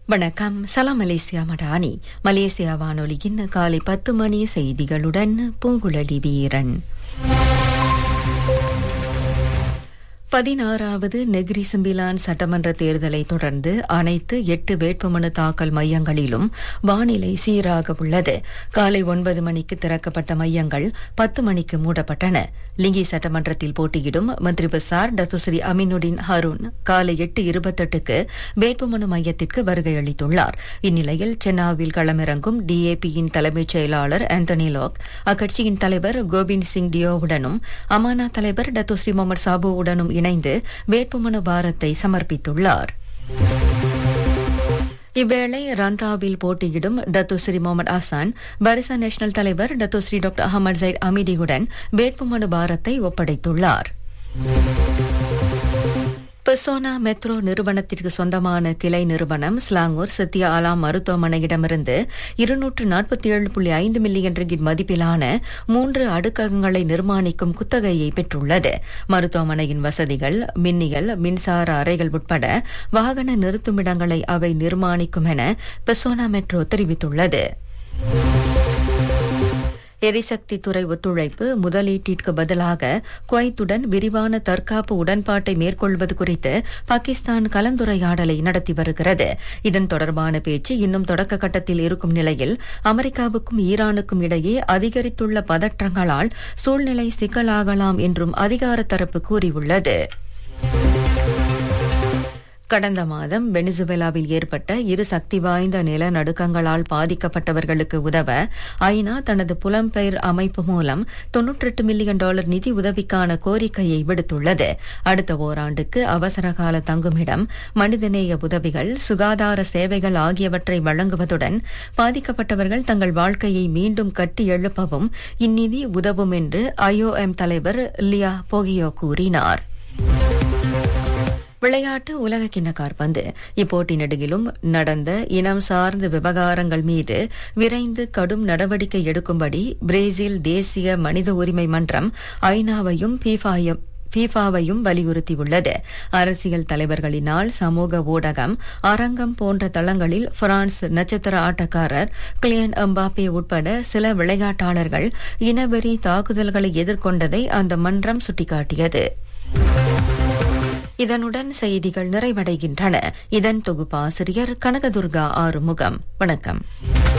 வணக்கம் சலாம் Malaysia Madani Malaysia வானொலியின் காலை பத்து மணி செய்திகளுடன் பூங்குழலி வீரன் பதினாறாவது நெகிரி சிம்பிலான் சட்டமன்ற தேர்தலை தொடர்ந்து அனைத்து எட்டு வேட்புமனு தாக்கல் மையங்களிலும் வானிலை சீராக உள்ளது காலை ஒன்பது மணிக்கு திறக்கப்பட்ட மையங்கள் பத்து மணிக்கு மூடப்பட்டன லிங்கி சட்டமன்றத்தில் போட்டியிடும் மந்திரி பசார் டத்துஸ்ரீ அமினுடின் ஹருண் காலை எட்டு இருபத்தெட்டுக்கு வேட்புமனு மையத்திற்கு வருகை அளித்துள்ளார் இந்நிலையில் சென்னாவில் களமிறங்கும் டிஏபியின் தலைமைச் செயலாளர் ஆந்தனி லாக் அக்கட்சியின் தலைவர் கோவிந்த் சிங் டியோவுடனும் அமானா தலைவர் டத்துஸ்ரீ முகமது சாபுவுடனும் இணைந்து வேட்புமனு பாரத்தை சமர்ப்பித்துள்ளார் இவ்வேளை ரந்தாவில் போட்டியிடும் டத்துஸ்ரீ முகமது அசான் பரிசா நேஷனல் தலைவர் டத்துஸ்ரீ டாக்டர் அகமது ஜைட் அமிடியுடன் வேட்புமனு பாரத்தை ஒப்படைத்துள்ளார் பெசோனா மெட்ரோ நிறுவனத்திற்கு சொந்தமான கிளை நிறுவனம் ஸ்லாங்கூர் சத்யா ஆலாம் மருத்துவமனையிடமிருந்து இருநூற்று நாற்பத்தி ஏழு புள்ளி ஐந்து மில்லியன் ரிங்கிட் மதிப்பிலான மூன்று அடுக்ககங்களை நிர்மாணிக்கும் குத்தகையை பெற்றுள்ளது மருத்துவமனையின் வசதிகள் மின்னியல் மின்சார அறைகள் உட்பட வாகன நிறுத்துமிடங்களை அவை நிர்மாணிக்கும் என பெசோனா மெட்ரோ தெரிவித்துள்ளது எரிசக்தி துறை ஒத்துழைப்பு முதலீட்டிற்கு பதிலாக குவைத்துடன் விரிவான தற்காப்பு உடன்பாட்டை மேற்கொள்வது குறித்து பாகிஸ்தான் கலந்துரையாடலை நடத்தி வருகிறது இதன் தொடர்பான பேச்சு இன்னும் தொடக்க கட்டத்தில் இருக்கும் நிலையில் அமெரிக்காவுக்கும் ஈரானுக்கும் இடையே அதிகரித்துள்ள பதற்றங்களால் சூழ்நிலை சிக்கலாகலாம் என்றும் அதிகார தரப்பு கூறியுள்ளது கடந்த மாதம் வெனிசுவேலாவில் ஏற்பட்ட இரு சக்தி வாய்ந்த நிலநடுக்கங்களால் பாதிக்கப்பட்டவர்களுக்கு உதவ ஐநா தனது புலம்பெயர் அமைப்பு மூலம் தொன்னூற்றெட்டு மில்லியன் டாலர் நிதி உதவிக்கான கோரிக்கையை விடுத்துள்ளது அடுத்த ஓராண்டுக்கு அவசரகால தங்குமிடம் மனிதநேய உதவிகள் சுகாதார சேவைகள் ஆகியவற்றை வழங்குவதுடன் பாதிக்கப்பட்டவர்கள் தங்கள் வாழ்க்கையை மீண்டும் கட்டி எழுப்பவும் இந்நிதி உதவும் என்று ஐஓஎம் தலைவர் லியா போகியோ கூறினார் விளையாட்டு உலகக்கிண்ண காற்பந்து இப்போட்டி நெடுகிலும் நடந்த இனம் சார்ந்த விவகாரங்கள் மீது விரைந்து கடும் நடவடிக்கை எடுக்கும்படி பிரேசில் தேசிய மனித உரிமை மன்றம் ஐநாவையும் பீஃபாயும் ஃபீஃபாவையும் வலியுறுத்தியுள்ளது அரசியல் தலைவர்களினால் சமூக ஊடகம் அரங்கம் போன்ற தளங்களில் பிரான்ஸ் நட்சத்திர ஆட்டக்காரர் கிளியன் எம்பாப்பே உட்பட சில விளையாட்டாளர்கள் இனவெறி தாக்குதல்களை எதிர்கொண்டதை அந்த மன்றம் சுட்டிக்காட்டியது இதனுடன் செய்திகள் நிறைவடைகின்றன இதன் தொகுப்பாசிரியர் கனகதுர்கா ஆறுமுகம் வணக்கம்